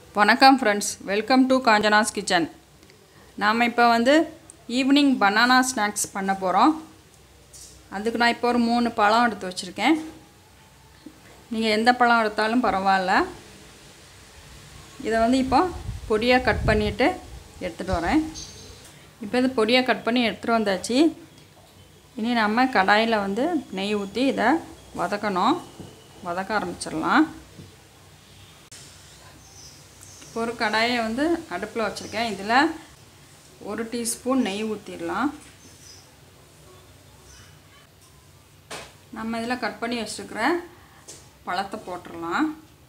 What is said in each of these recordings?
வணக்கம் friends welcome to Kanchana's kitchen நாம் இப்போ வந்து ஈவினிங் பனானா ஸ்நாக்ஸ் பண்ண போகிறோம் அதுக்கு நான் இப்போ ஒரு மூணு பழம் எடுத்து வச்சுருக்கேன் நீங்கள் எந்த பழம் எடுத்தாலும் பரவாயில்ல இதை வந்து இப்போ பொடியாக கட் பண்ணிவிட்டு எடுத்துகிட்டு வரேன் இப்போ இது பொடியாக கட் பண்ணி எடுத்துகிட்டு வந்தாச்சு இனி நம்ம கடாயில் வந்து நெய் ஊற்றி இதை வதக்கணும் வதக்க ஆரம்பிச்சிடலாம் இப்போ ஒரு கடாயை வந்து அடுப்பில் வச்சுருக்கேன் இதில் ஒரு டீஸ்பூன் நெய் ஊற்றிடலாம் நம்ம இதில் கட் பண்ணி வச்சுருக்கிற பழத்தை போட்டுடலாம்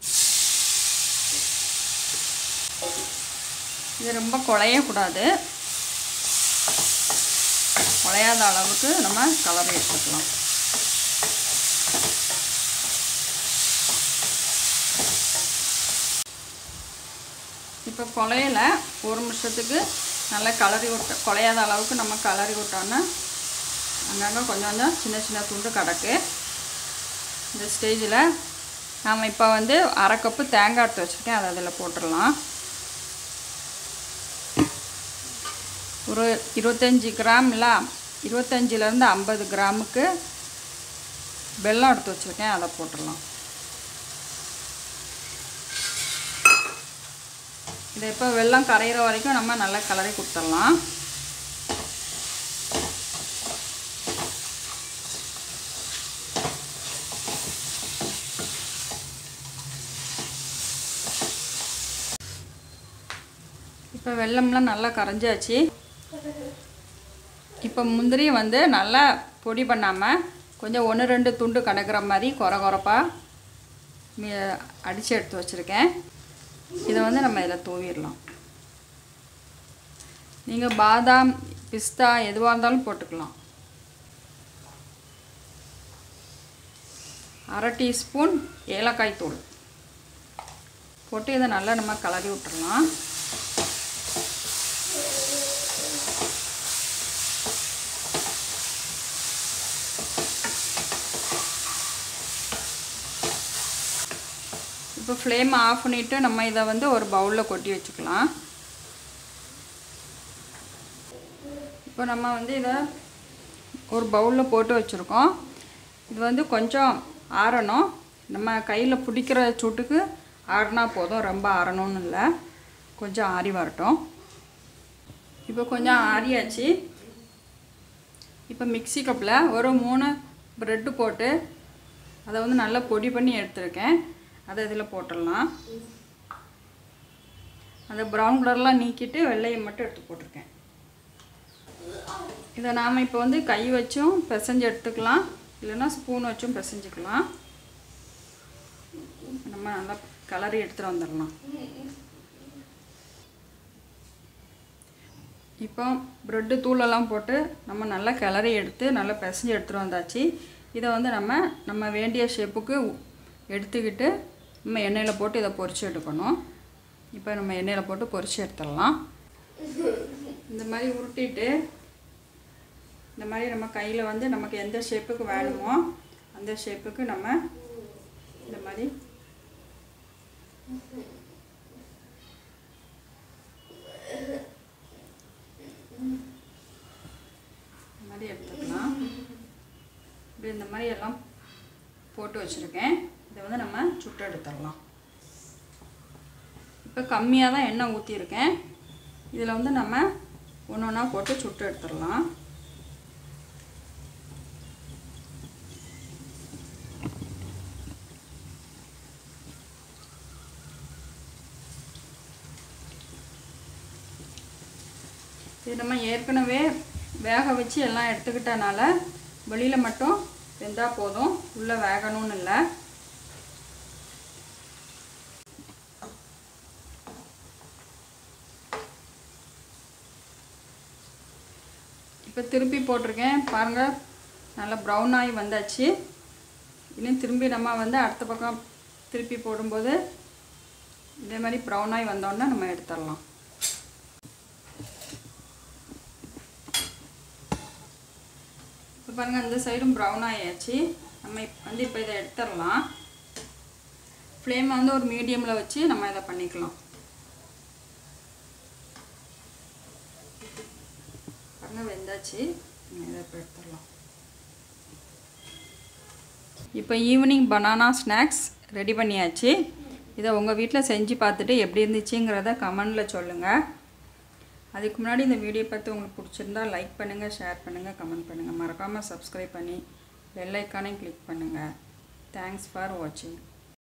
இது ரொம்ப குழையக்கூடாது குழையாத அளவுக்கு நம்ம கலர் எடுத்துக்கலாம் இப்போ குழையில ஒரு நிமிஷத்துக்கு நல்லா கலரி விட்ட குழையாத அளவுக்கு நம்ம கலரி விட்டோன்னா அங்கங்கே கொஞ்சம் கொஞ்சம் சின்ன சின்ன துண்டு கிடக்கு இந்த ஸ்டேஜில் நாம் இப்போ வந்து அரை கப்பு தேங்காய் எடுத்து வச்சுருக்கேன் அதை அதில் போட்டுடலாம் ஒரு இருபத்தஞ்சி கிராம் இல்லை இருபத்தஞ்சிலேருந்து ஐம்பது கிராமுக்கு வெல்லம் எடுத்து வச்சுருக்கேன் அதை போட்டுடலாம் இதை இப்போ வெல்லம் கரையிற வரைக்கும் நம்ம நல்லா கலரி கொடுத்துடலாம் இப்போ வெள்ளம்லாம் நல்லா கரைஞ்சாச்சு இப்போ முந்திரி வந்து நல்லா பொடி பண்ணாமல் கொஞ்சம் ஒன்று ரெண்டு துண்டு கணக்கிற மாதிரி குறை குறைப்பாக அடித்து எடுத்து வச்சுருக்கேன் இதை வந்து நம்ம இதில் தூவிடலாம் நீங்கள் பாதாம் பிஸ்தா எதுவாக இருந்தாலும் போட்டுக்கலாம் அரை டீஸ்பூன் ஏலக்காய் தூள் போட்டு இதை நல்லா நம்ம கலரி விட்டுறலாம் இப்போ ஃப்ளேம் ஆஃப் பண்ணிவிட்டு நம்ம இதை வந்து ஒரு பவுலில் கொட்டி வச்சுக்கலாம் இப்போ நம்ம வந்து இதை ஒரு பவுலில் போட்டு வச்சுருக்கோம் இது வந்து கொஞ்சம் ஆறணும் நம்ம கையில் பிடிக்கிற சூட்டுக்கு ஆறினா போதும் ரொம்ப ஆறணும்னு இல்லை கொஞ்சம் ஆறி வரட்டும் இப்போ கொஞ்சம் ஆறியாச்சு இப்போ மிக்சி கப்பில் ஒரு மூணு ப்ரெட்டு போட்டு அதை வந்து நல்லா பொடி பண்ணி எடுத்துருக்கேன் அதை இதில் போட்டுடலாம் அந்த ப்ரௌன் கலர்லாம் நீக்கிட்டு வெள்ளையை மட்டும் எடுத்து போட்டிருக்கேன் இதை நாம் இப்போ வந்து கை வச்சும் பிசைஞ்சு எடுத்துக்கலாம் இல்லைன்னா ஸ்பூன் வச்சும் பிசைஞ்சிக்கலாம் நம்ம நல்லா கலரி எடுத்துகிட்டு வந்துடலாம் இப்போ ப்ரெட்டு தூளெல்லாம் போட்டு நம்ம நல்லா கிளறி எடுத்து நல்லா பிசைஞ்சு எடுத்துகிட்டு வந்தாச்சு இதை வந்து நம்ம நம்ம வேண்டிய ஷேப்புக்கு எடுத்துக்கிட்டு நம்ம எண்ணெயில் போட்டு இதை பொரித்து எடுக்கணும் இப்போ நம்ம எண்ணெயில் போட்டு பொரித்து எடுத்துடலாம் இந்த மாதிரி உருட்டிட்டு இந்த மாதிரி நம்ம கையில் வந்து நமக்கு எந்த ஷேப்புக்கு வேணுமோ அந்த ஷேப்புக்கு நம்ம இந்த மாதிரி இந்த மாதிரி எடுத்துக்கலாம் இப்படி இந்த மாதிரி எல்லாம் போட்டு வச்சுருக்கேன் இதை வந்து நம்ம சுட்டு எடுத்துடலாம் இப்போ கம்மியாக தான் எண்ணெய் ஊற்றிருக்கேன் இதில் வந்து நம்ம ஒன்று ஒன்றா போட்டு சுட்டு எடுத்துடலாம் இது நம்ம ஏற்கனவே வேக வச்சு எல்லாம் எடுத்துக்கிட்டனால வெளியில் மட்டும் வெந்தால் போதும் உள்ளே வேகணும்னு இல்லை இப்போ திருப்பி போட்டிருக்கேன் பாருங்கள் நல்லா ப்ரௌன் ஆகி வந்தாச்சு இன்னும் திரும்பி நம்ம வந்து அடுத்த பக்கம் திருப்பி போடும்போது இதே மாதிரி ப்ரௌன் ஆகி வந்தோடனே நம்ம எடுத்துடலாம் இப்போ பாருங்கள் இந்த சைடும் ப்ரௌன் ஆகியாச்சு நம்ம இப்ப வந்து இப்போ இதை எடுத்துடலாம் ஃப்ளேமை வந்து ஒரு மீடியமில் வச்சு நம்ம இதை பண்ணிக்கலாம் பாருங்க வெந்தாச்சு இதை இப்போ எடுத்துடலாம் இப்போ ஈவினிங் பனானா ஸ்நாக்ஸ் ரெடி பண்ணியாச்சு இதை உங்கள் வீட்டில் செஞ்சு பார்த்துட்டு எப்படி இருந்துச்சுங்கிறத கமெண்டில் சொல்லுங்கள் அதுக்கு முன்னாடி இந்த வீடியோ பார்த்து உங்களுக்கு பிடிச்சிருந்தா லைக் பண்ணுங்கள் ஷேர் பண்ணுங்கள் கமெண்ட் பண்ணுங்கள் மறக்காமல் சப்ஸ்கிரைப் பண்ணி பெல் ஐக்கானையும் கிளிக் பண்ணுங்கள் தேங்க்ஸ் ஃபார் வாட்சிங்